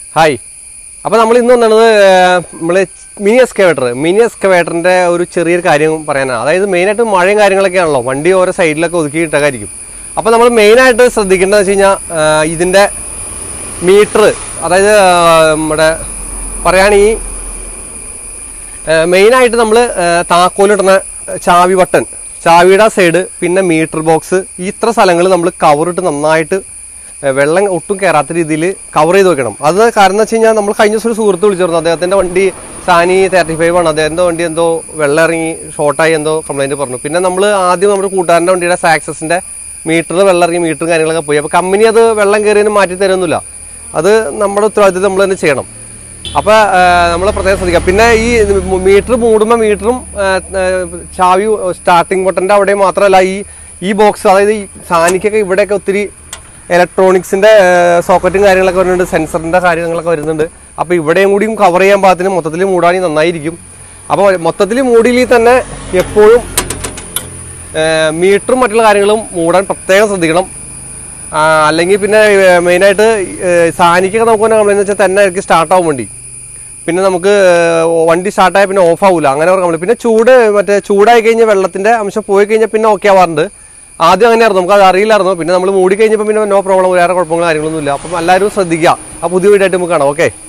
hi അപ്പോൾ നമ്മൾ ഇന്ന് വന്നത് നമ്മൾ മിനി എക്സ്കവേറ്റർ മിനി എക്സ്കവേറ്ററിൻ്റെ ഒരു ചെറിയൊരു കാര്യം പറയാനാണ് അതായത് മെയിനായിട്ട് മഴയും കാര്യങ്ങളൊക്കെ ആണല്ലോ വണ്ടി ഓരോ സൈഡിലൊക്കെ ഒതുക്കിയിട്ടൊക്കെയായിരിക്കും അപ്പോൾ നമ്മൾ മെയിനായിട്ട് ശ്രദ്ധിക്കേണ്ടത് വെച്ച് കഴിഞ്ഞാൽ ഇതിൻ്റെ മീറ്റർ അതായത് ആ, നമ്മുടെ പറയുകയാണെങ്കിൽ മെയിനായിട്ട് നമ്മൾ താക്കോലിടുന്ന ചാവി ബട്ടൺ ചാവിയുടെ സൈഡ് പിന്നെ മീറ്റർ ബോക്സ് ഈ ഇത്ര സ്ഥലങ്ങൾ നമ്മൾ കവറിട്ട് നന്നായിട്ട് ഏ, വെള്ളം ഒട്ടും കയറാത്ത രീതിയിൽ കവർ ചെയ്ത് വെക്കണം അത് കാരണം എന്ന് വെച്ച് കഴിഞ്ഞാൽ നമ്മൾ കഴിഞ്ഞ ദിവസം ഒരു സുഹൃത്ത് വിളിച്ചിരുന്നു അദ്ദേഹത്തിന്റെ വണ്ടി സാനി തേർട്ടി ഫൈവ് ആണ് അദ്ദേഹത്തിന്റെ വണ്ടി എന്തോ വെള്ളം ഇറങ്ങി ഷോർട്ടായി എന്തോ കംപ്ലൈന്റ് പറഞ്ഞു പിന്നെ നമ്മൾ ആദ്യം നമ്മുടെ കൂട്ടുകാരന്റെ വണ്ടിയുടെ സാക്സസിന്റെ മീറ്ററിൽ വെള്ളം ഇറങ്ങി മീറ്ററും കാര്യങ്ങളൊക്കെ പോയി അപ്പോൾ കമ്പനി അത് വെള്ളം കയറിയതിന് മാറ്റി തരുന്നില്ല അത് നമ്മുടെ ഉത്തരവാദിത്വം നമ്മൾ തന്നെ ചെയ്യണം അപ്പൊ നമ്മൾ പ്രത്യേകം ശ്രദ്ധിക്കാം പിന്നെ ഈ മീറ്റർ മൂടുമ്പോൾ മീറ്ററും ചാവി സ്റ്റാർട്ടിംഗ് ബട്ടന്റെ അവിടെ മാത്രമല്ല ഈ ഈ ബോക്സ് അതായത് ഈ സാനിക്കൊക്കെ ഇവിടെയൊക്കെ ഒത്തിരി ഇലക്ട്രോണിക്സിന്റെ സോക്കറ്റും കാര്യങ്ങളൊക്കെ വരുന്നുണ്ട് സെൻസറിന്റെ കാര്യങ്ങളൊക്കെ വരുന്നുണ്ട് അപ്പൊ ഇവിടെയും കൂടിയും കവർ ചെയ്യാൻ പാകത്തിന് മൊത്തത്തിൽ മൂടാനി നന്നായിരിക്കും അപ്പോൾ മൊത്തത്തിൽ മൂടിയില്ലെങ്കിൽ തന്നെ എപ്പോഴും മീറ്ററും മറ്റുള്ള കാര്യങ്ങളും മൂടാൻ പ്രത്യേകം ശ്രദ്ധിക്കണം ആ, അല്ലെങ്കിൽ പിന്നെ മെയിനായിട്ട് സാനിക്കൊക്കെ നമുക്ക് തന്നെ കംപ്ലൈൻറ്റ് വെച്ചാൽ തന്നെ ആയിരിക്കും സ്റ്റാർട്ടാവും വണ്ടി പിന്നെ നമുക്ക് ഏഹ്, വണ്ടി സ്റ്റാർട്ടായ പിന്നെ ഓഫ് ആവില്ല അങ്ങനെ ഒരു കംപ്ലൈൻറ്റ് പിന്നെ ചൂട് മറ്റേ ചൂടായി കഴിഞ്ഞാൽ വെള്ളത്തിന്റെ അംശം പോയി കഴിഞ്ഞാൽ പിന്നെ ഓക്കെ ആവാറുണ്ട് ആദ്യം അങ്ങനെയായിരുന്നു നമുക്ക് അത് അറിയില്ലായിരുന്നു പിന്നെ നമ്മൾ മൂടി കഴിഞ്ഞപ്പോൾ പിന്നെ നോ പ്രോബ്ലം വേറെ കുഴപ്പങ്ങളോ കാര്യങ്ങളൊന്നും ഇല്ല അപ്പം എല്ലാവരും ശ്രദ്ധിക്കുക ആ പുതിയ വീടായിട്ട് നമുക്ക് കാണാം ഓക്കെ